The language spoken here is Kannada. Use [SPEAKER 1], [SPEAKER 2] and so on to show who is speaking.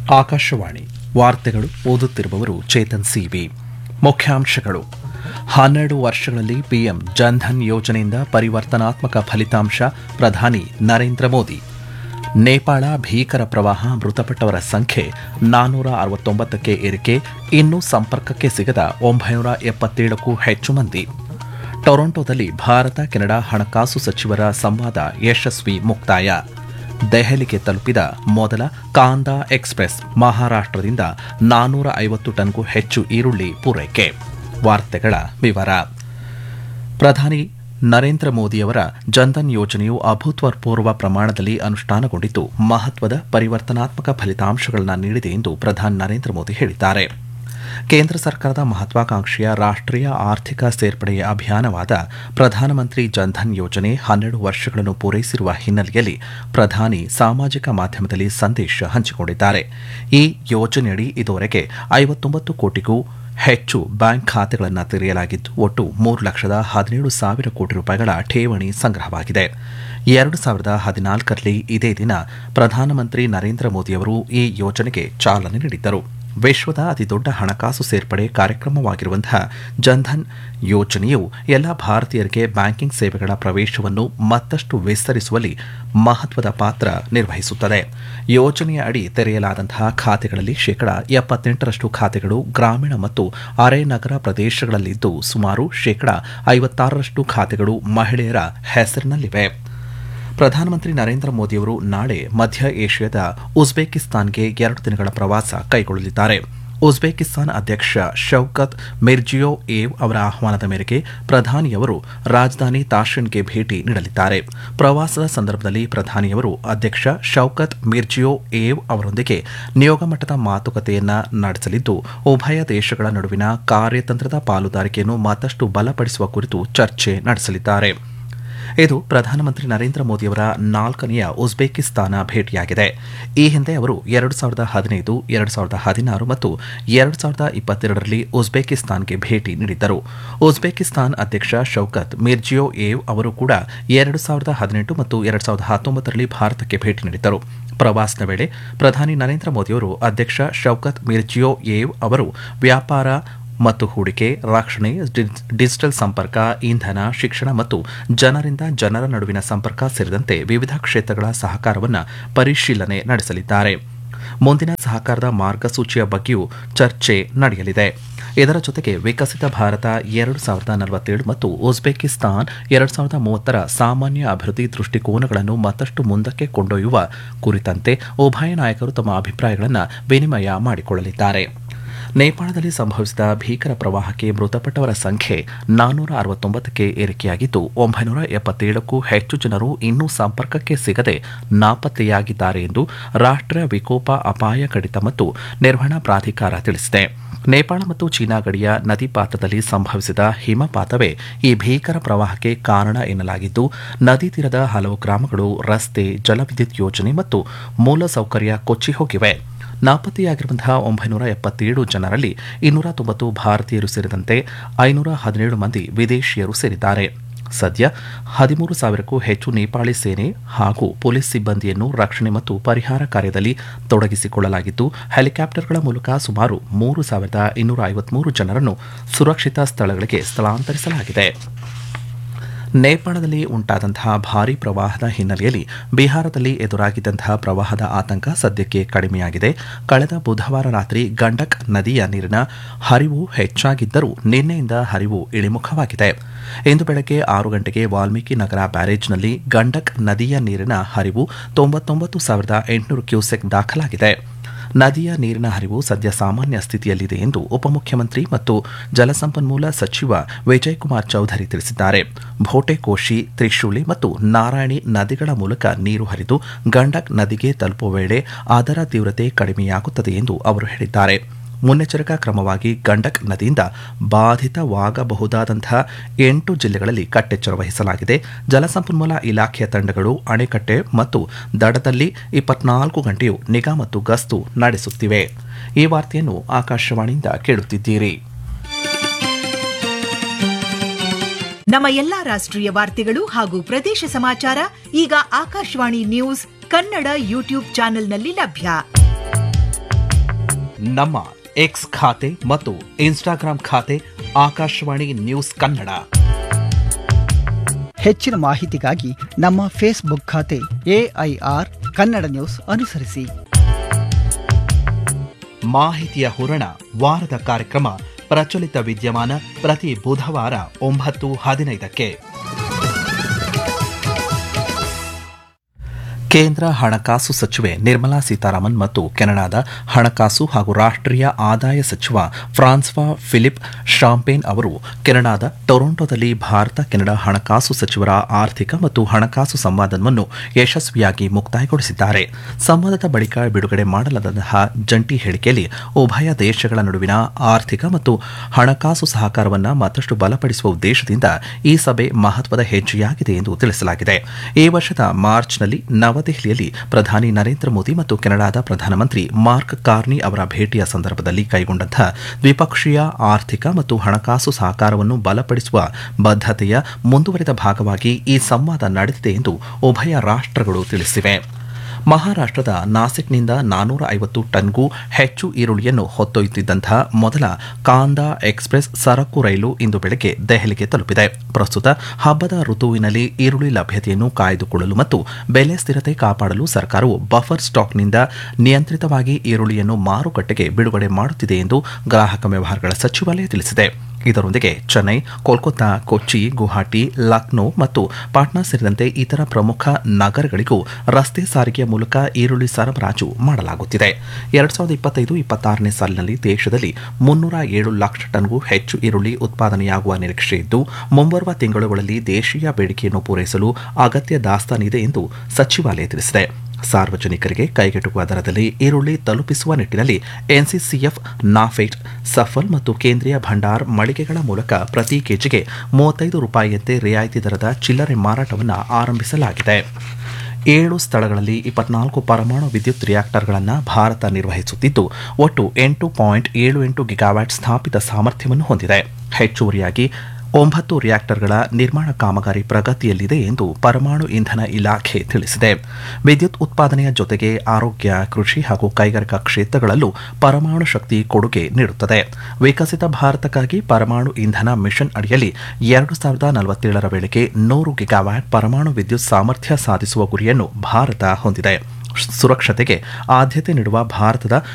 [SPEAKER 1] ಆಕಾಶವಾಣಿ ವಾರ್ತೆಗಳು ಓದುತ್ತಿರುವವರು ಚೇತನ್ ಸಿಬಿ ಮುಖ್ಯಾಂಶಗಳು ಹನ್ನೆರಡು ವರ್ಷಗಳಲ್ಲಿ ಪಿಎಂ ಜನ್ಧನ್ ಯೋಜನೆಯಿಂದ ಪರಿವರ್ತನಾತ್ಮಕ ಫಲಿತಾಂಶ ಪ್ರಧಾನಿ ನರೇಂದ್ರ ಮೋದಿ ನೇಪಾಳ ಭೀಕರ ಪ್ರವಾಹ ಮೃತಪಟ್ಟವರ ಸಂಖ್ಯೆ ನಾನ್ನೂರ ಅರವತ್ತೊಂಬತ್ತಕ್ಕೆ ಏರಿಕೆ ಇನ್ನೂ ಸಂಪರ್ಕಕ್ಕೆ ಸಿಗದ ಒಂಬೈನೂರ ಎಪ್ಪತ್ತೇಳಕ್ಕೂ ಹೆಚ್ಚು ಮಂದಿ ಟೊರೊಂಟೊದಲ್ಲಿ ಭಾರತ ಕೆನಡಾ ಹಣಕಾಸು ಸಚಿವರ ಸಂವಾದ ಯಶಸ್ವಿ ಮುಕ್ತಾಯ ದೆಹಲಿಗೆ ತಲುಪಿದ ಮೊದಲ ಕಾಂದಾ ಎಕ್ಸ್ಪ್ರೆಸ್ ಮಹಾರಾಷ್ಟ್ರದಿಂದ ನಾನ್ನೂರ ಐವತ್ತು ಟನ್ಗೂ ಹೆಚ್ಚು ಈರುಳ್ಳಿ ಪೂರೈಕೆ ವಾರ್ತೆಗಳ ವಿವರ ಪ್ರಧಾನಿ ನರೇಂದ್ರ ಮೋದಿಯವರ ಜನ್ಧನ್ ಯೋಜನೆಯು ಅಭೂತಪೂರ್ವ ಪ್ರಮಾಣದಲ್ಲಿ ಅನುಷ್ಠಾನಗೊಂಡಿದ್ದು ಮಹತ್ವದ ಪರಿವರ್ತನಾತ್ಮಕ ಫಲಿತಾಂಶಗಳನ್ನು ನೀಡಿದೆ ಎಂದು ಪ್ರಧಾನಿ ನರೇಂದ್ರ ಮೋದಿ ಹೇಳಿದ್ದಾರೆ ಕೇಂದ್ರ ಸರ್ಕಾರದ ಮಹತ್ವಾಕಾಂಕ್ಷೆಯ ರಾಷ್ಟ್ರೀಯ ಆರ್ಥಿಕ ಸೇರ್ಪಡೆಯ ಅಭಿಯಾನವಾದ ಪ್ರಧಾನಮಂತ್ರಿ ಜನ್ಧನ್ ಯೋಜನೆ ಹನ್ನೆರಡು ವರ್ಷಗಳನ್ನು ಪೂರೈಸಿರುವ ಹಿನ್ನೆಲೆಯಲ್ಲಿ ಪ್ರಧಾನಿ ಸಾಮಾಜಿಕ ಮಾಧ್ಯಮದಲ್ಲಿ ಸಂದೇಶ ಹಂಚಿಕೊಂಡಿದ್ದಾರೆ ಈ ಯೋಜನೆಯಡಿ ಇದುವರೆಗೆ ಐವತ್ತೊಂಬತ್ತು ಕೋಟಿಗೂ ಹೆಚ್ಚು ಬ್ಯಾಂಕ್ ಖಾತೆಗಳನ್ನು ತೆರೆಯಲಾಗಿದ್ದು ಒಟ್ಟು ಮೂರು ಲಕ್ಷದ ಹದಿನೇಳು ಸಾವಿರ ಕೋಟಿ ರೂಪಾಯಿಗಳ ಠೇವಣಿ ಸಂಗ್ರಹವಾಗಿದೆ ಎರಡು ಸಾವಿರದ ಹದಿನಾಲ್ಕರಲ್ಲಿ ಇದೇ ದಿನ ಪ್ರಧಾನಮಂತ್ರಿ ನರೇಂದ್ರ ಮೋದಿಯವರು ಈ ಯೋಜನೆಗೆ ಚಾಲನೆ ನೀಡಿದ್ದರು ವಿಶ್ವದ ಅತಿದೊಡ್ಡ ಹಣಕಾಸು ಸೇರ್ಪಡೆ ಕಾರ್ಯಕ್ರಮವಾಗಿರುವಂತಹ ಜನ್ಧನ್ ಯೋಜನೆಯು ಎಲ್ಲ ಭಾರತೀಯರಿಗೆ ಬ್ಯಾಂಕಿಂಗ್ ಸೇವೆಗಳ ಪ್ರವೇಶವನ್ನು ಮತ್ತಷ್ಟು ವಿಸ್ತರಿಸುವಲ್ಲಿ ಮಹತ್ವದ ಪಾತ್ರ ನಿರ್ವಹಿಸುತ್ತದೆ ಯೋಜನೆಯ ಅಡಿ ತೆರೆಯಲಾದಂತಹ ಖಾತೆಗಳಲ್ಲಿ ಶೇಕಡ ಎಪ್ಪತ್ತೆಂಟರಷ್ಟು ಖಾತೆಗಳು ಗ್ರಾಮೀಣ ಮತ್ತು ಅರೆ ನಗರ ಪ್ರದೇಶಗಳಲ್ಲಿದ್ದು ಸುಮಾರು ಶೇಕಡ ಐವತ್ತಾರರಷ್ಟು ಖಾತೆಗಳು ಮಹಿಳೆಯರ ಹೆಸರಿನಲ್ಲಿವೆ ಪ್ರಧಾನಮಂತ್ರಿ ನರೇಂದ್ರ ಮೋದಿಯವರು ನಾಳೆ ಮಧ್ಯ ಏಷ್ಯಾದ ಉಜ್ಬೇಕಿಸ್ತಾನ್ಗೆ ಎರಡು ದಿನಗಳ ಪ್ರವಾಸ ಕೈಗೊಳ್ಳಲಿದ್ದಾರೆ ಉಜ್ಬೇಕಿಸ್ತಾನ್ ಅಧ್ಯಕ್ಷ ಶೌಕತ್ ಮಿರ್ಜಿಯೋ ಏವ್ ಅವರ ಆಹ್ವಾನದ ಮೇರೆಗೆ ಪ್ರಧಾನಿಯವರು ರಾಜಧಾನಿ ತಾಷೆಂಟ್ಗೆ ಭೇಟಿ ನೀಡಲಿದ್ದಾರೆ ಪ್ರವಾಸದ ಸಂದರ್ಭದಲ್ಲಿ ಪ್ರಧಾನಿಯವರು ಅಧ್ಯಕ್ಷ ಶೌಕತ್ ಮಿರ್ಜಿಯೋ ಏವ್ ಅವರೊಂದಿಗೆ ನಿಯೋಗ ಮಟ್ಟದ ಮಾತುಕತೆಯನ್ನ ನಡೆಸಲಿದ್ದು ಉಭಯ ದೇಶಗಳ ನಡುವಿನ ಕಾರ್ಯತಂತ್ರದ ಪಾಲುದಾರಿಕೆಯನ್ನು ಮತ್ತಷ್ಟು ಬಲಪಡಿಸುವ ಕುರಿತು ಚರ್ಚೆ ನಡೆಸಲಿದ್ದಾರೆ ಇದು ಪ್ರಧಾನಮಂತ್ರಿ ನರೇಂದ್ರ ಮೋದಿಯವರ ನಾಲ್ಕನೆಯ ಉಜ್ಬೇಕಿಸ್ತಾನ ಭೇಟಿಯಾಗಿದೆ ಈ ಹಿಂದೆ ಅವರು ಎರಡು ಸಾವಿರದ ಹದಿನೈದು ಎರಡು ಸಾವಿರದ ಹದಿನಾರು ಮತ್ತು ಎರಡು ಸಾವಿರದ ಇಪ್ಪತ್ತೆರಡರಲ್ಲಿ ಉಜ್ಬೇಕಿಸ್ತಾನ್ಗೆ ಭೇಟಿ ನೀಡಿದ್ದರು ಉಜ್ಬೇಕಿಸ್ತಾನ್ ಅಧ್ಯಕ್ಷ ಶೌಕತ್ ಮಿರ್ಜಿಯೋ ಏವ್ ಅವರು ಕೂಡ ಎರಡು ಸಾವಿರದ ಹದಿನೆಂಟು ಮತ್ತು ಎರಡು ಸಾವಿರದ ಹತ್ತೊಂಬತ್ತರಲ್ಲಿ ಭಾರತಕ್ಕೆ ಭೇಟಿ ನೀಡಿದ್ದರು ಪ್ರವಾಸದ ವೇಳೆ ಪ್ರಧಾನಿ ನರೇಂದ್ರ ಮೋದಿಯವರು ಅಧ್ಯಕ್ಷ ಶೌಕತ್ ಮಿರ್ಜಿಯೋ ಏವ್ ಅವರು ವ್ಯಾಪಾರ ಮತ್ತು ಹೂಡಿಕೆ ರಕ್ಷಣೆ ಡಿಜಿಟಲ್ ಸಂಪರ್ಕ ಇಂಧನ ಶಿಕ್ಷಣ ಮತ್ತು ಜನರಿಂದ ಜನರ ನಡುವಿನ ಸಂಪರ್ಕ ಸೇರಿದಂತೆ ವಿವಿಧ ಕ್ಷೇತ್ರಗಳ ಸಹಕಾರವನ್ನು ಪರಿಶೀಲನೆ ನಡೆಸಲಿದ್ದಾರೆ ಮುಂದಿನ ಸಹಕಾರದ ಮಾರ್ಗಸೂಚಿಯ ಬಗ್ಗೆಯೂ ಚರ್ಚೆ ನಡೆಯಲಿದೆ ಇದರ ಜೊತೆಗೆ ವಿಕಸಿತ ಭಾರತ ಎರಡು ಸಾವಿರದ ನಲವತ್ತೇಳು ಮತ್ತು ಉಜ್ಬೇಕಿಸ್ತಾನ್ ಎರಡು ಸಾವಿರದ ಮೂವತ್ತರ ಸಾಮಾನ್ಯ ಅಭಿವೃದ್ಧಿ ದೃಷ್ಟಿಕೋನಗಳನ್ನು ಮತ್ತಷ್ಟು ಮುಂದಕ್ಕೆ ಕೊಂಡೊಯ್ಯುವ ಕುರಿತಂತೆ ಉಭಯ ನಾಯಕರು ತಮ್ಮ ಅಭಿಪ್ರಾಯಗಳನ್ನು ವಿನಿಮಯ ಮಾಡಿಕೊಳ್ಳಲಿದ್ದಾರೆ ನೇಪಾಳದಲ್ಲಿ ಸಂಭವಿಸಿದ ಭೀಕರ ಪ್ರವಾಹಕ್ಕೆ ಮೃತಪಟ್ಟವರ ಸಂಖ್ಯೆ ನಾನ್ನೂರ ಅರವತ್ತೊಂಬತ್ತಕ್ಕೆ ಏರಿಕೆಯಾಗಿದ್ದು ಒಂಬೈನೂರ ಎಪ್ಪತ್ತೇಳಕ್ಕೂ ಹೆಚ್ಚು ಜನರು ಇನ್ನೂ ಸಂಪರ್ಕಕ್ಕೆ ಸಿಗದೆ ನಾಪತ್ತೆಯಾಗಿದ್ದಾರೆ ಎಂದು ರಾಷ್ಟ್ರೀಯ ವಿಕೋಪ ಅಪಾಯ ಕಡಿತ ಮತ್ತು ನಿರ್ವಹಣಾ ಪ್ರಾಧಿಕಾರ ತಿಳಿಸಿದೆ ನೇಪಾಳ ಮತ್ತು ಚೀನಾ ಗಡಿಯ ನದಿ ಪಾತ್ರದಲ್ಲಿ ಸಂಭವಿಸಿದ ಹಿಮಪಾತವೇ ಈ ಭೀಕರ ಪ್ರವಾಹಕ್ಕೆ ಕಾರಣ ಎನ್ನಲಾಗಿದ್ದು ನದಿ ತೀರದ ಹಲವು ಗ್ರಾಮಗಳು ರಸ್ತೆ ಜಲವಿದ್ಯುತ್ ಯೋಜನೆ ಮತ್ತು ಮೂಲಸೌಕರ್ಯ ಕೊಚ್ಚಿ ಹೋಗಿವೆ ನಾಪತ್ತೆಯಾಗಿರುವಂತಹ ಒಂಬೈನೂರ ಎಪ್ಪತ್ತೇಳು ಜನರಲ್ಲಿ ಇನ್ನೂರ ತೊಂಬತ್ತು ಭಾರತೀಯರು ಸೇರಿದಂತೆ ಐನೂರ ಹದಿನೇಳು ಮಂದಿ ವಿದೇಶಿಯರು ಸೇರಿದ್ದಾರೆ ಸದ್ಯ ಹದಿಮೂರು ಸಾವಿರಕ್ಕೂ ಹೆಚ್ಚು ನೇಪಾಳಿ ಸೇನೆ ಹಾಗೂ ಪೊಲೀಸ್ ಸಿಬ್ಬಂದಿಯನ್ನು ರಕ್ಷಣೆ ಮತ್ತು ಪರಿಹಾರ ಕಾರ್ಯದಲ್ಲಿ ತೊಡಗಿಸಿಕೊಳ್ಳಲಾಗಿದ್ದು ಹೆಲಿಕಾಪ್ಟರ್ಗಳ ಮೂಲಕ ಸುಮಾರು ಮೂರು ಸಾವಿರದ ಇನ್ನೂರ ಐವತ್ಮೂರು ಜನರನ್ನು ಸುರಕ್ಷಿತ ಸ್ಥಳಗಳಿಗೆ ಸ್ಥಳಾಂತರಿಸಲಾಗಿದೆ ನೇಪಾಳದಲ್ಲಿ ಉಂಟಾದಂತಹ ಭಾರೀ ಪ್ರವಾಹದ ಹಿನ್ನೆಲೆಯಲ್ಲಿ ಬಿಹಾರದಲ್ಲಿ ಎದುರಾಗಿದ್ದಂತಹ ಪ್ರವಾಹದ ಆತಂಕ ಸದ್ಯಕ್ಕೆ ಕಡಿಮೆಯಾಗಿದೆ ಕಳೆದ ಬುಧವಾರ ರಾತ್ರಿ ಗಂಡಕ್ ನದಿಯ ನೀರಿನ ಹರಿವು ಹೆಚ್ಚಾಗಿದ್ದರೂ ನಿನ್ನೆಯಿಂದ ಹರಿವು ಇಳಿಮುಖವಾಗಿದೆ ಇಂದು ಬೆಳಗ್ಗೆ ಆರು ಗಂಟೆಗೆ ವಾಲ್ಮೀಕಿ ನಗರ ಬ್ಯಾರೇಜ್ನಲ್ಲಿ ಗಂಡಕ್ ನದಿಯ ನೀರಿನ ಹರಿವು ತೊಂಬತ್ತೊಂಬತ್ತು ಸಾವಿರದ ಎಂಟುನೂರು ಕ್ಯೂಸೆಕ್ ದಾಖಲಾಗಿದೆ ನದಿಯ ನೀರಿನ ಹರಿವು ಸದ್ಯ ಸಾಮಾನ್ಯ ಸ್ಥಿತಿಯಲ್ಲಿದೆ ಎಂದು ಉಪಮುಖ್ಯಮಂತ್ರಿ ಮತ್ತು ಜಲಸಂಪನ್ಮೂಲ ಸಚಿವ ವಿಜಯ್ ಕುಮಾರ್ ಚೌಧರಿ ತಿಳಿಸಿದ್ದಾರೆ ಭೋಟೆಕೋಶಿ ತ್ರಿಶೂಲಿ ಮತ್ತು ನಾರಾಯಣಿ ನದಿಗಳ ಮೂಲಕ ನೀರು ಹರಿದು ಗಂಡಕ್ ನದಿಗೆ ತಲುಪುವ ವೇಳೆ ಅದರ ತೀವ್ರತೆ ಕಡಿಮೆಯಾಗುತ್ತದೆ ಎಂದು ಅವರು ಹೇಳಿದ್ದಾರೆ ಮುನ್ನೆಚ್ಚರಿಕಾ ಕ್ರಮವಾಗಿ ಗಂಡಕ್ ನದಿಯಿಂದ ಬಾಧಿತವಾಗಬಹುದಾದಂತಹ ಎಂಟು ಜಿಲ್ಲೆಗಳಲ್ಲಿ ಕಟ್ಟೆಚ್ಚರ ವಹಿಸಲಾಗಿದೆ ಜಲಸಂಪನ್ಮೂಲ ಇಲಾಖೆಯ ತಂಡಗಳು ಅಣೆಕಟ್ಟೆ ಮತ್ತು ದಡದಲ್ಲಿ ಇಪ್ಪತ್ನಾಲ್ಕು ಗಂಟೆಯೂ ನಿಗಾ ಮತ್ತು ಗಸ್ತು ನಡೆಸುತ್ತಿವೆ ಈ ವಾರ್ತೆಯನ್ನು ಆಕಾಶವಾಣಿಯಿಂದ ಕೇಳುತ್ತಿದ್ದೀರಿ
[SPEAKER 2] ನಮ್ಮ ಎಲ್ಲಾ ರಾಷ್ಟ್ರೀಯ ವಾರ್ತೆಗಳು ಹಾಗೂ ಪ್ರದೇಶ ಸಮಾಚಾರ ಈಗ ಆಕಾಶವಾಣಿ ನ್ಯೂಸ್ ಕನ್ನಡ ಯೂಟ್ಯೂಬ್ ಚಾನೆಲ್ನಲ್ಲಿ ಲಭ್ಯ
[SPEAKER 1] ನಮ್ಮ ಎಕ್ಸ್ ಖಾತೆ ಮತ್ತು ಇನ್ಸ್ಟಾಗ್ರಾಂ ಖಾತೆ ಆಕಾಶವಾಣಿ ನ್ಯೂಸ್ ಕನ್ನಡ
[SPEAKER 3] ಹೆಚ್ಚಿನ ಮಾಹಿತಿಗಾಗಿ ನಮ್ಮ ಫೇಸ್ಬುಕ್ ಖಾತೆ ಎಐಆರ್ ಕನ್ನಡ ನ್ಯೂಸ್ ಅನುಸರಿಸಿ
[SPEAKER 1] ಮಾಹಿತಿಯ ಹೂರಣ ವಾರದ ಕಾರ್ಯಕ್ರಮ ಪ್ರಚಲಿತ ವಿದ್ಯಮಾನ ಪ್ರತಿ ಬುಧವಾರ ಒಂಬತ್ತು ಹದಿನೈದಕ್ಕೆ ಕೇಂದ್ರ ಹಣಕಾಸು ಸಚಿವೆ ನಿರ್ಮಲಾ ಸೀತಾರಾಮನ್ ಮತ್ತು ಕೆನಡಾದ ಹಣಕಾಸು ಹಾಗೂ ರಾಷ್ಟ್ರೀಯ ಆದಾಯ ಸಚಿವ ಫ್ರಾನ್ಸ್ವಾ ಫಿಲಿಪ್ ಶಾಂಪೇನ್ ಅವರು ಕೆನಡಾದ ಟೊರೊಂಟೊದಲ್ಲಿ ಭಾರತ ಕೆನಡಾ ಹಣಕಾಸು ಸಚಿವರ ಆರ್ಥಿಕ ಮತ್ತು ಹಣಕಾಸು ಸಂವಾದವನ್ನು ಯಶಸ್ವಿಯಾಗಿ ಮುಕ್ತಾಯಗೊಳಿಸಿದ್ದಾರೆ ಸಂವಾದದ ಬಳಿಕ ಬಿಡುಗಡೆ ಮಾಡಲಾದಂತಹ ಜಂಟಿ ಹೇಳಿಕೆಯಲ್ಲಿ ಉಭಯ ದೇಶಗಳ ನಡುವಿನ ಆರ್ಥಿಕ ಮತ್ತು ಹಣಕಾಸು ಸಹಕಾರವನ್ನು ಮತ್ತಷ್ಟು ಬಲಪಡಿಸುವ ಉದ್ದೇಶದಿಂದ ಈ ಸಭೆ ಮಹತ್ವದ ಹೆಜ್ಜೆಯಾಗಿದೆ ಎಂದು ತಿಳಿಸಲಾಗಿದೆ ಈ ವರ್ಷದ ಮಾರ್ಚ್ನಲ್ಲಿ ನವದೆಹಲಿಯಲ್ಲಿ ಪ್ರಧಾನಿ ನರೇಂದ್ರ ಮೋದಿ ಮತ್ತು ಕೆನಡಾದ ಪ್ರಧಾನಮಂತ್ರಿ ಮಾರ್ಕ್ ಕಾರ್ನಿ ಅವರ ಭೇಟಿಯ ಸಂದರ್ಭದಲ್ಲಿ ಕೈಗೊಂಡಂತಹ ದ್ವಿಪಕ್ಷೀಯ ಆರ್ಥಿಕ ಮತ್ತು ಹಣಕಾಸು ಸಹಕಾರವನ್ನು ಬಲಪಡಿಸುವ ಬದ್ಧತೆಯ ಮುಂದುವರಿದ ಭಾಗವಾಗಿ ಈ ಸಂವಾದ ನಡೆದಿದೆ ಎಂದು ಉಭಯ ರಾಷ್ಟ್ರಗಳು ತಿಳಿಸಿವೆ ಮಹಾರಾಷ್ಟ್ರದ ನಾಸಿಕ್ನಿಂದ ನಾನೂರ ಐವತ್ತು ಟನ್ಗೂ ಹೆಚ್ಚು ಈರುಳ್ಳಿಯನ್ನು ಹೊತ್ತೊಯ್ಯುತ್ತಿದ್ದಂತಹ ಮೊದಲ ಕಾಂದಾ ಎಕ್ಸ್ಪ್ರೆಸ್ ಸರಕು ರೈಲು ಇಂದು ಬೆಳಗ್ಗೆ ದೆಹಲಿಗೆ ತಲುಪಿದೆ ಪ್ರಸ್ತುತ ಹಬ್ಬದ ಋತುವಿನಲ್ಲಿ ಈರುಳ್ಳಿ ಲಭ್ಯತೆಯನ್ನು ಕಾಯ್ದುಕೊಳ್ಳಲು ಮತ್ತು ಬೆಲೆ ಸ್ಥಿರತೆ ಕಾಪಾಡಲು ಸರ್ಕಾರವು ಬಫರ್ ಸ್ಟಾಕ್ನಿಂದ ನಿಯಂತ್ರಿತವಾಗಿ ಈರುಳ್ಳಿಯನ್ನು ಮಾರುಕಟ್ಟೆಗೆ ಬಿಡುಗಡೆ ಮಾಡುತ್ತಿದೆ ಎಂದು ಗ್ರಾಹಕ ವ್ಯವಹಾರಗಳ ಸಚಿವಾಲಯ ತಿಳಿಸಿದೆ ಇದರೊಂದಿಗೆ ಚೆನ್ನೈ ಕೋಲ್ಕತ್ತಾ ಕೊಚ್ಚಿ ಗುವಾಹಟಿ ಲಕ್ನೋ ಮತ್ತು ಪಾಟ್ನಾ ಸೇರಿದಂತೆ ಇತರ ಪ್ರಮುಖ ನಗರಗಳಿಗೂ ರಸ್ತೆ ಸಾರಿಗೆಯ ಮೂಲಕ ಈರುಳ್ಳಿ ಸರಬರಾಜು ಮಾಡಲಾಗುತ್ತಿದೆ ಎರಡ್ ಸಾವಿರದ ಇಪ್ಪತ್ತೈದು ಇಪ್ಪತ್ತಾರನೇ ಸಾಲಿನಲ್ಲಿ ದೇಶದಲ್ಲಿ ಮುನ್ನೂರ ಏಳು ಲಕ್ಷ ಟನ್ಗೂ ಹೆಚ್ಚು ಈರುಳ್ಳಿ ಉತ್ಪಾದನೆಯಾಗುವ ನಿರೀಕ್ಷೆ ಇದ್ದು ಮುಂಬರುವ ತಿಂಗಳುಗಳಲ್ಲಿ ದೇಶೀಯ ಬೇಡಿಕೆಯನ್ನು ಪೂರೈಸಲು ಅಗತ್ಯ ದಾಸ್ತಾನಿದೆ ಎಂದು ಸಚಿವಾಲಯ ತಿಳಿಸಿದೆ ಸಾರ್ವಜನಿಕರಿಗೆ ಕೈಗೆಟುಕುವ ದರದಲ್ಲಿ ಈರುಳ್ಳಿ ತಲುಪಿಸುವ ನಿಟ್ಟಿನಲ್ಲಿ ಎನ್ಸಿಸಿಎಫ್ ನಾಫೆಟ್ ಸಫಲ್ ಮತ್ತು ಕೇಂದ್ರೀಯ ಭಂಡಾರ್ ಮಳಿಗೆಗಳ ಮೂಲಕ ಪ್ರತಿ ಕೆಜಿಗೆ ಮೂವತ್ತೈದು ರೂಪಾಯಿಯಂತೆ ರಿಯಾಯಿತಿ ದರದ ಚಿಲ್ಲರೆ ಮಾರಾಟವನ್ನು ಆರಂಭಿಸಲಾಗಿದೆ ಏಳು ಸ್ಥಳಗಳಲ್ಲಿ ಇಪ್ಪತ್ನಾಲ್ಕು ಪರಮಾಣು ವಿದ್ಯುತ್ ರಿಯಾಕ್ಟರ್ಗಳನ್ನು ಭಾರತ ನಿರ್ವಹಿಸುತ್ತಿದ್ದು ಒಟ್ಟು ಎಂಟು ಪಾಯಿಂಟ್ ಏಳು ಎಂಟು ಗಿಗಾವ್ಯಾಟ್ ಸ್ಥಾಪಿತ ಸಾಮರ್ಥ್ಯವನ್ನು ಹೊಂದಿದೆ ಹೆಚ್ಚುವರಿಯಾಗಿ ಒಂಬತ್ತು ರಿಯಾಕ್ಟರ್ಗಳ ನಿರ್ಮಾಣ ಕಾಮಗಾರಿ ಪ್ರಗತಿಯಲ್ಲಿದೆ ಎಂದು ಪರಮಾಣು ಇಂಧನ ಇಲಾಖೆ ತಿಳಿಸಿದೆ ವಿದ್ಯುತ್ ಉತ್ಪಾದನೆಯ ಜೊತೆಗೆ ಆರೋಗ್ಯ ಕೃಷಿ ಹಾಗೂ ಕೈಗಾರಿಕಾ ಕ್ಷೇತ್ರಗಳಲ್ಲೂ ಪರಮಾಣು ಶಕ್ತಿ ಕೊಡುಗೆ ನೀಡುತ್ತದೆ ವಿಕಸಿತ ಭಾರತಕ್ಕಾಗಿ ಪರಮಾಣು ಇಂಧನ ಮಿಷನ್ ಅಡಿಯಲ್ಲಿ ಎರಡು ಸಾವಿರದ ನಲವತ್ತೇಳರ ವೇಳೆಗೆ ನೂರು ಗಿಗಾವ್ಯಾಟ್ ಪರಮಾಣು ವಿದ್ಯುತ್ ಸಾಮರ್ಥ್ಯ ಸಾಧಿಸುವ ಗುರಿಯನ್ನು ಭಾರತ ಹೊಂದಿದೆ ಸುರಕ್ಷತೆಗೆ ಆದ್ಯತೆ ನೀಡುವ ಭಾರತದ